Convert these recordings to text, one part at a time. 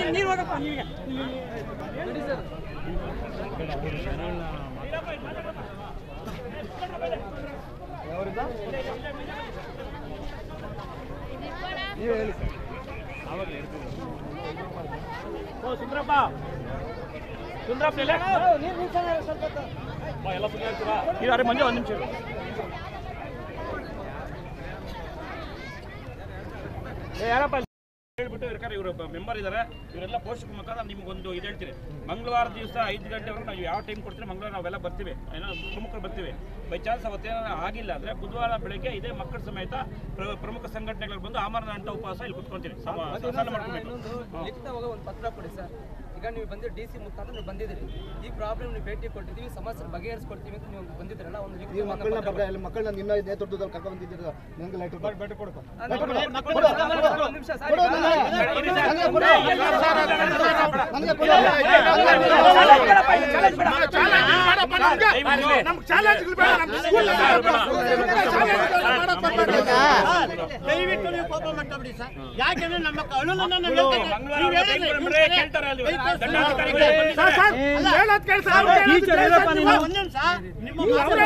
ನೀರು ಹೋಗಪ್ಪ ನೀರಿಗೆ ಓ ಸುಂದ್ರಪ್ಪ ಸುಂದ್ರಪ್ಪ ಎಲ್ಲೇ? ಬಾ, ಎಲ್ಲ ಸುಮ್ಮನೆ ಆಗ್ತೀರಾ? ಇರು, ಅರೆ ಮಂಜು ಒಂದು ನಿಮಿಷ ಇರು. ಏ ಯಾರಪ್ಪ ಇಲ್ಲಿ? ಹೇಳ್ಬಿಟ್ಟು ಇರ್ತಾರೆ ಇವರು ಮೆಂಬರ್ ಇದ್ದಾರೆ ಇವರೆಲ್ಲ ಪೋಷಕ ಮುಖಾಂತರ ನಿಮ್ಗೊಂದು ಇದು ಹೇಳ್ತೀನಿ ಮಂಗಳವಾರ ದಿವಸ ಐದು ಗಂಟೆವರೆಗೂ ನಾವು ಯಾವ ಟೈಮ್ ಕೊಡ್ತೀರಿ ಮಂಗಳವಾರ ನಾವೆಲ್ಲ ಬರ್ತೀವಿ ಏನೋ ಪ್ರಮುಖರು ಬರ್ತೀವಿ ಬೈ ಚಾನ್ಸ್ ಅವತ್ತೇನೋ ಆಗಿಲ್ಲ ಅಂದರೆ ಬುಧವಾರ ಬೆಳಗ್ಗೆ ಇದೇ ಮಕ್ಕಳ ಸಮೇತ ಪ್ರ- ಪ್ರಮುಖ ಸಂಘಟನೆಗಳು ಬಂದು ಆಮರಣ ಅಂತ ಉಪವಾಸ ಇಲ್ಲಿ ಕುತ್ಕೊಂತೀವಿ ಸಮ- ಸಮಾನ ಮಾಡ್ಕೊಬೇಕು ಹ್ಮ್. ಲಿಖಿತವಾಗಿ ಒಂದು ಪತ್ರ ಕೊಡಿ ಸರ್ ಈಗ ನೀವು ಬಂದು ಡಿ ಸಿ ಮುಖಾಂತರ ನೀವು ಬಂದಿದ್ದೀರಿ ಈ ಪ್ರಾಬ್ಲಮ್ ನೀವು ಭೇಟಿ ಕೊಟ್ಟಿದ್ದೀವಿ ಸಮಸ್ಯೆ ಬಗೆಹರಿಸ್ಕೊಡ್ತೀವಿ ಅಂತ ನೀವು ಬಂದಿದ್ದೀರಲ್ಲ ಒಂದು ಈ ಲಿಖಿತವಾದ ಮಕ್ಕಳನ್ನ ಪತ್ರ ಬಗ್ಗೆ ಅಲ್ಲಿ ಮಕ್ಕಳನ್ನ ನಿನ್ನ ನೇತೃತ್ವದಲ್ಲಿ ಕರ್ಕೊಂಡು ಬಂದಿದ್ದೀರ ನಂಗೆ ಲೈಟ್ ಬೆಟ್ಟ ಕೊಡಪ್ಪ ಅದು ಕೊಡು, ಮಕ್ಕಳು- ಕೊಡು, ಮಕ್ಕಳು- ಕೊಡು. ಒಂದು ನಿಮಿಷ ಸರ್, ಕೊಡು ಈಗ- ನನಗೆ. ನನಗೆ ಕೊಡು. ನನಗೆ ಕೊಡು. ದಯವಿಟ್ಟು ನೀವು ಕೋಪ ಮಾಡ್ಕೊಬಿಡಿ ಸರ್ ಯಾಕೆಂದ್ರೆ ನಮ್ಮ ಅನುದಾನ ಮಕ್ಕಳು ಮಂಗಳವಾರ ಟೈಮ್ ಕೊಡ್ಬಿಟ್ರೆ ಕೇಳ್ತಾರೆ ಅಲ್ಲಿ ದಂಡಾಧಿಕಾರಿಗಳು ಬಂದಿದ್ದಾರೆ. ಟೀಚರ್ ಇರಪ್ಪ ನೀನು ಒಂದ್ ನಿಮಿಷ ನಿಮ್ಮ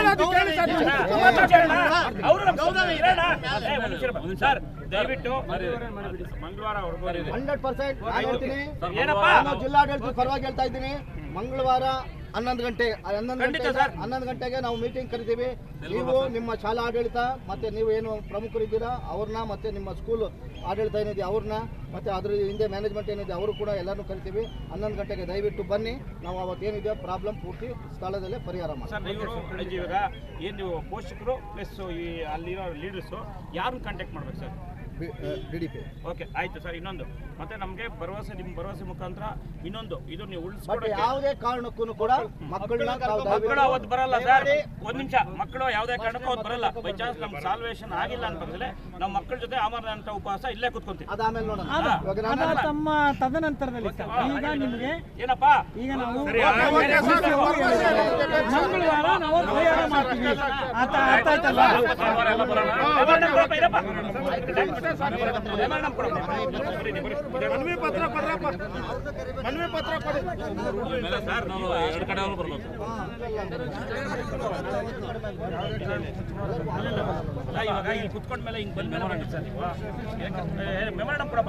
ಅವರು ನಮ್ಮ ಗೌರವ ಇರೋಣ. ಏ, ಒಂದ್ ನಿಮಿಷ ಇರಪ್ಪ. ಸರ್ ದಯವಿಟ್ಟು ಮಂಗಳವಾರ ಹೊರಗೋರಿದೆ ಹಂಡ್ರೆಡ್ ಪರ್ಸೆಂಟ್ ನಾನು ಹೇಳ್ತೀನಿ ಏನಪ್ಪ ನಾನು ಜಿಲ್ಲಾಡಳಿತದ ಪರವಾಗಿ ಹೇಳ್ತಾ ಇದ್ದೀನಿ ಮಂಗಳವಾರ ಹನ್ನೊಂದು ಗಂಟೆ ಆ ಹನ್ನೊಂದು ಖಂಡಿತ ಗಂಟೆ ಸರ್. ಹನ್ನೊಂದು ಗಂಟೆಗೆ ನಾವು ಮೀಟಿಂಗ್ ಕರಿತೀವಿ ನೀವು ನಿಮ್ಮ ಶಾಲಾ ಆಡಳಿತ ಮತ್ತೆ ನೀವು ಏನು ಪ್ರಮುಖರಿದ್ದೀರಾ ಅವ್ರನ್ನ ಮತ್ತೆ ನಿಮ್ಮ ಸ್ಕೂಲ್ ಆಡಳಿತ ಏನಿದೆ ಅವ್ರನ್ನ ಮತ್ತೆ ಅದ್ರ ಹಿಂದೆ ಮ್ಯಾನೇಜ್ಮೆಂಟ್ ಏನಿದೆ ಅವರು ಕೂಡ ಎಲ್ಲರನ್ನೂ ಕರಿತೀವಿ ಹನ್ನೊಂದು ಗಂಟೆಗೆ ದಯವಿಟ್ಟು ಬನ್ನಿ ನಾವು ಅವತ್ತೇನಿದೆ ಪ್ರಾಬ್ಲಮ್ ಪೂರ್ತಿ ಸ್ಥಳದಲ್ಲೇ ಪರಿಹಾರ ಮಾಡಿ ಸರ್ ಇವರು ಇವಾಗ ಏನು ನೀವು ಪೋಷಕರು ಪ್ಲಸ್ ಈ ಅಲ್ಲಿರೋ ಲೀಡರ್ಸು ಯಾರನ್ನ ಕಾಂಟ್ಯಾಕ್ಟ್ ಮಾಡ್ಬೇಕು sir D D P okay ಆಯ್ತು ಸರ್ ಇನ್ನೊಂದು ಮತ್ತೆ ನಮಗೆ ಭರವಸೆ ನಿಮ್ಮ ಭರವಸೆ ಮುಖಾಂತರ ಇನ್ನೊಂದು ಇದು ನೀವು ಬಟ್ ಉಳಿಸ್ಕೊಡಕ್ಕೆ ಯಾವುದೇ ಕಾರಣಕ್ಕೂ ಕೂಡ ಮಕ್ಕಳನ್ನ ತಾವು ಮಕ್ಕಳು ದಯವಿಟ್ಟು ಅವತ್ತು ಬರಲ್ಲ ಸರ್ ಒಂದ್ ನಿಮಿಷ ಮಕ್ಕಳು ಯಾವುದೇ ಕಾರಣಕ್ಕೂ ಅವತ್ತು ಬರಲ್ಲ ಬೈ ಚಾನ್ಸ್ ನಮ್ಗೆ ಸಾಲ್ವೇಷನ್ ಆಗಿಲ್ಲ ಅಂತಂದ್ರೆ ನಾವು ಮಕ್ಕಳ ಜೊತೆ ಅಮರನಾಥ ಅಂತ ಉಪವಾಸ ಇಲ್ಲೇ ಕುತ್ಕೊಂತೀವಿ ಅದಾದ್ಮೇಲೆ ನೋಡೋಣ ಅದ ಇವಾಗ ನಾನು ಅದ ತಮ್ಮ ತದನಂತರದಲ್ಲಿ ಸರ್ ಈಗ ನಿಮಗೆ ಏನಪ್ಪ ಈಗ ನಾವು ಮಂಗಳವಾರ ನಾವು ಪರಿಹಾರ ಮಾಡ್ತೀವಿ ಆತ ಅರ್ಥ ಆಯ್ತಲ್ಲ memorandum ಕೊಡಪ್ಪ, ಇರಪ್ಪ. memorandum ಕೊಡಪ್ಪ. ಬರೀ, ಬರೀ. ಮನವಿ ಪತ್ರ ಕೊಡ್ರಪ್ಪ ಮನವಿ ಪತ್ರ ಕೊಡಿ ಇಲ್ಲ ಸರ್ ನಾವು ಎರಡು ಕಡೆ ಅವರು ಬರ್ಬೇಕು ಅಲ್ಲ, ಇವಾಗ ಇಲ್ಲಿ ಕುತ್ಕೊಂಡ್ಮೇಲೆ ಹಿಂಗ್ ಬಂದ ಮೇಲೆ ಮಾಡಿ ಸರ್ ನೀವು ಮೆಮೊರಂಡಮ್ ಕೊಡಪ್ಪ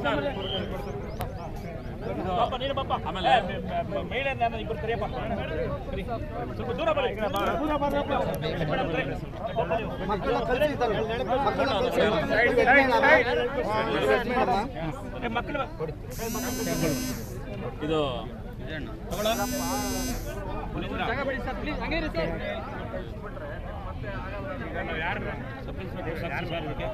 ಪಾಪ ನೀನು ಪಾಪ ಆಮೇಲೆ ಮಹಿಳೆ ನಾನು ಇಬ್ಬರು ಕರಿಯಪ್ಪ ಕರಿ. ಸ್ವಲ್ಪ ದೂರ ಬನ್ನಿ ಮೇಡಮ್ ಕರಿ. ಪಾಪ ನೀವು. ಮಕ್ಕಳನ್ನ ಕಲಿಸಿದ್ದಾರೆ ಮಕ್ಕಳನ್ನ ಕಲಿಸಿದ್ದಾರೆ ಏ, ಮಕ್ಕಳು ಇದು ಯಾರು ಸಬ್ ಇನ್ಸ್ಪೆಕ್ಟರ್ ಸಾಕ್ಷಿ ಸರ್ ಇದಕ್ಕೆ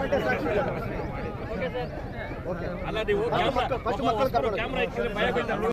ಅಲ್ಲ ನೀವು ಫಸ್ಟ್ ಮಕ್ಕಳು ಕರ್ಕೊಂಡು ಕ್ಯಾಮ್ರಾ ಇಟ್ಟಿದ್ರೆ ಭಯ ಬೀಳ್ತಾರೆ